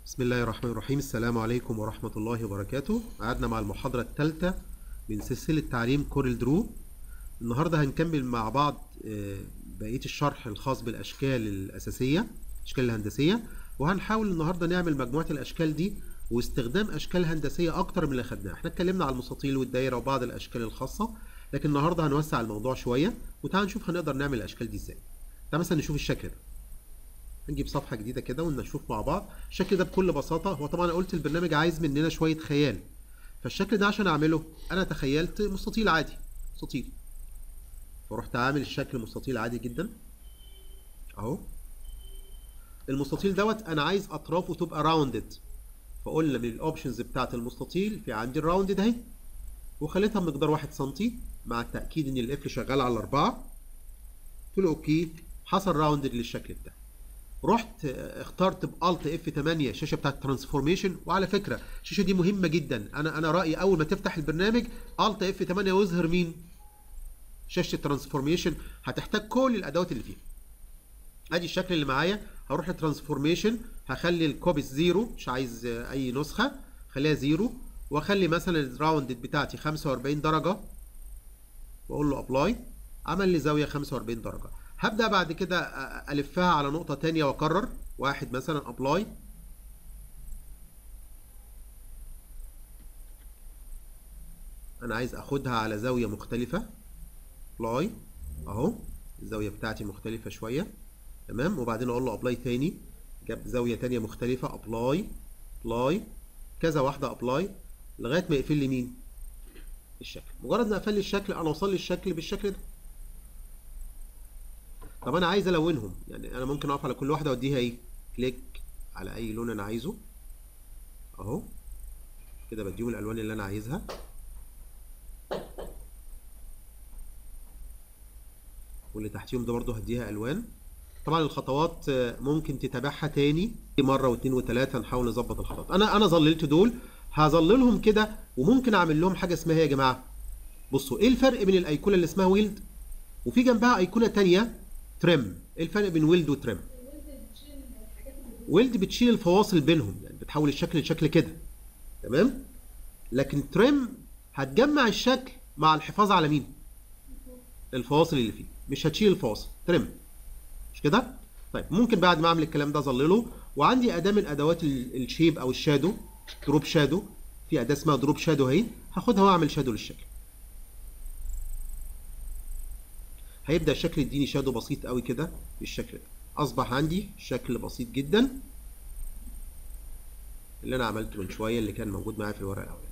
بسم الله الرحمن الرحيم السلام عليكم ورحمة الله وبركاته قعدنا مع المحاضرة الثالثة من سلسلة تعليم كورل درو النهاردة هنكمل مع بعض آه، بقية الشرح الخاص بالأشكال الأساسية الأشكال الهندسية وهنحاول النهاردة نعمل مجموعة الأشكال دي واستخدام أشكال هندسية أكتر من اللي خدناها احنا اتكلمنا على المستطيل والدايرة وبعض الأشكال الخاصة لكن النهاردة هنوسع الموضوع شوية وتعال نشوف هنقدر نعمل الأشكال دي ازاي تعال مثلا نشوف الشكل ده هنجيب صفحة جديدة كده ونشوف مع بعض الشكل ده بكل بساطة هو طبعا أنا قلت البرنامج عايز مننا شوية خيال فالشكل ده عشان أعمله أنا تخيلت مستطيل عادي مستطيل فرحت عامل الشكل مستطيل عادي جدا أهو المستطيل دوت أنا عايز أطرافه تبقى راوندد فقلنا من الأوبشنز بتاعت المستطيل في عندي الراوندد أهي وخليتها بمقدار واحد سنتي مع التأكيد إن القفل شغال على أربعة قلت له أوكي حصل راوندد للشكل بتاعي رحت اخترت بالت اف 8 الشاشه بتاعت ترانسفورميشن وعلى فكره الشاشه دي مهمه جدا انا انا رايي اول ما تفتح البرنامج الت اف 8 ويظهر مين شاشه الترانسفورميشن هتحتاج كل الادوات اللي فيها ادي الشكل اللي معايا هروح لترانسفورميشن هخلي الكوبيس زيرو مش عايز اي نسخه خليها زيرو واخلي مثلا الراوندد بتاعتي 45 درجه واقول له ابلاي عمل لي زاويه 45 درجه هبدأ بعد كده ألفها على نقطة تانية وأكرر واحد مثلا أبلاي أنا عايز أخدها على زاوية مختلفة أبلاي أهو الزاوية بتاعتي مختلفة شوية تمام وبعدين أقول له أبلاي تاني جاب زاوية تانية مختلفة أبلاي أبلاي كذا واحدة أبلاي لغاية ما يقفل لي مين؟ الشكل مجرد ما قفل لي الشكل أنا وصل لي الشكل بالشكل ده طب انا عايز الونهم يعني انا ممكن اقف على كل واحده واديها ايه كليك على اي لون انا عايزه اهو كده بديهم الالوان اللي انا عايزها واللي تحتيهم ده برضو هديها الوان طبعا الخطوات ممكن تتابعها تاني مره واثنين وثلاثه نحاول نظبط الخطوات انا انا ظللت دول هظللهم كده وممكن اعمل لهم حاجه اسمها ايه يا جماعه بصوا ايه الفرق بين الايقونه اللي اسمها ويلد وفي جنبها ايقونه تانية ترم ايه الفرق بين ويلد وترم ويلد بتشيل الفواصل بينهم يعني بتحول الشكل لشكل كده تمام لكن ترم هتجمع الشكل مع الحفاظ على مين الفواصل اللي فيه مش هتشيل الفواصل ترم مش كده طيب ممكن بعد ما اعمل الكلام ده اظلله وعندي اداه من ادوات الشيب او الشادو دروب شادو في اداه اسمها دروب شادو اهي هاخدها واعمل شادو للشكل هيبدا الشكل يديني شادو بسيط قوي كده بالشكل ده اصبح عندي شكل بسيط جدا اللي انا عملته من شويه اللي كان موجود معايا في الورقه الاولانيه